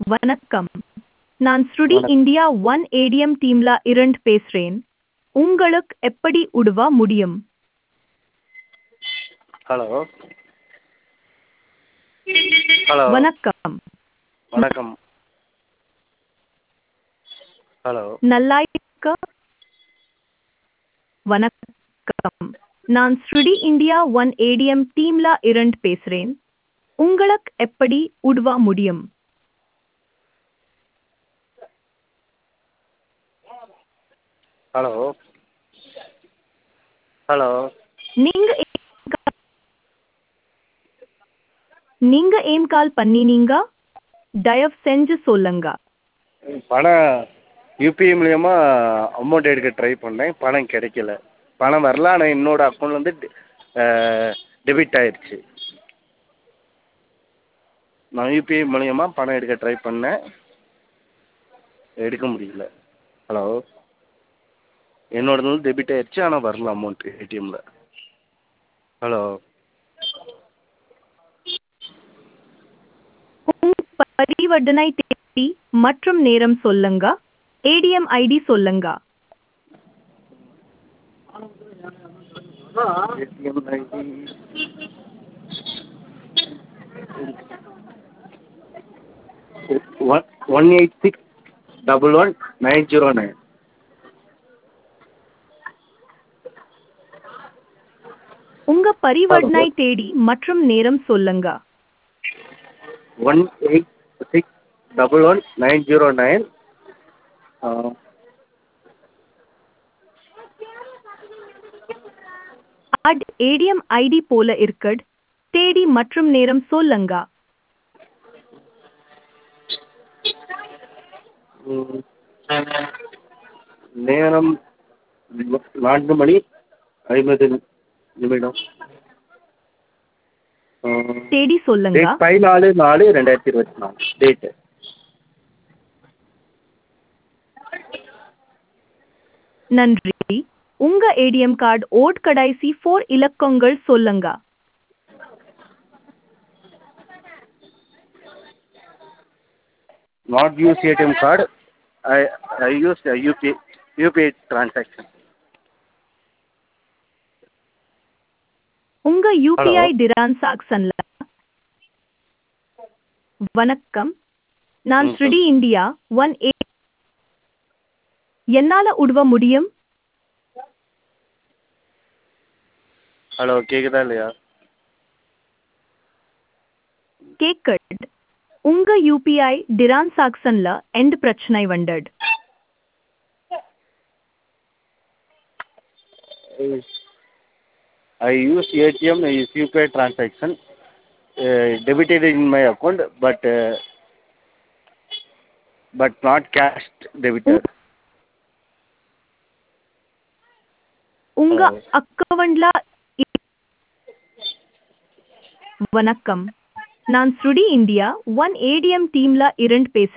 வணக்கம் நான் ஸ்ருடி வணக்கம். இந்தியா ஒன் ஏடிஎம் டீம்ல இருந்து பேசுறேன் உங்களுக்கு எப்படி உதவ முடியும் ஹலோ ஹலோ வணக்கம் வணக்கம் ஹலோ நல்லா இருக்க வணக்கம் நான் ஸ்ருடி இந்தியா ஒன் ஏடிஎம் டீம்ல இருந்து பேசுறேன் உங்களுக்கு எப்படி உதவ முடியும் ஹலோ ஹலோ நீங்க ஏன் call- நீங்க ஏன் கால் பண்ணினீங்க தயவு செஞ்சு சொல்லுங்க பணம் யூபிஐ மூலியமா அமௌண்ட் எடுக்க ட்ரை பண்ணேன் பணம் கிடைக்கல பணம் வரல ஆனால் என்னோட அக்கௌண்ட்லேருந்து டெபிட் ஆயிடுச்சு நான் யூபிஐ மூலியமா பணம் எடுக்க ட்ரை பண்ணேன் எடுக்க முடியல ஹலோ என்னோடது டெபிட் ஆயிடுச்சு ஆனால் வரல அமௌண்ட்டு ஏடிஎம்மில் ஹலோ உங்க பரிவர்த்தனை தேதி மற்றும் நேரம் சொல்லுங்க ஏடிஎம் ஐடி சொல்லுங்க ATM ID one one eight six double one nine zero nine உங்க பரிவர்த்தனை தேதி மற்றும் நேரம் சொல்லுங்க one eight six double one nine zero nine at ATM ID போல இருக்கட் தேதி மற்றும் நேரம் சொல்லுங்க நேரம் நான்கு மணி ஐம்பது நிமிடம் தேதி சொல்லுங்க டேட் பதினாலு நாலு ரெண்டாயிரத்தி இருபத்தி நாலு டேட்டு நன்றி உங்க ஏடிஎம் கார்டு ஓட் கடைசி ஃபோர் இலக்கங்கள் சொல்லுங்க not use ATM card. I I use uh, UPI UPI transaction. உங்க யூபிஐ Hello. டிரான்சாக்சன்ல வணக்கம் நான் ம், ஸ்ருடி இந்தியா ஒன் ஏ என்னால உதவ முடியும் ஹலோ கேக்குதா இல்லையா கேக்கட் உங்க யூபிஐ டிரான்சாக்சன்ல எந்த பிரச்சனை வந்தது I use ATM, I use UPI transaction, uh, debited in my account, but uh, but not cash debited. உங்க Hello. அக்கவுண்ட்ல வணக்கம் நான் ஸ்ருடி இந்தியா ஒன் ஏடிஎம் டீம்ல இருந்து பேசுறேன்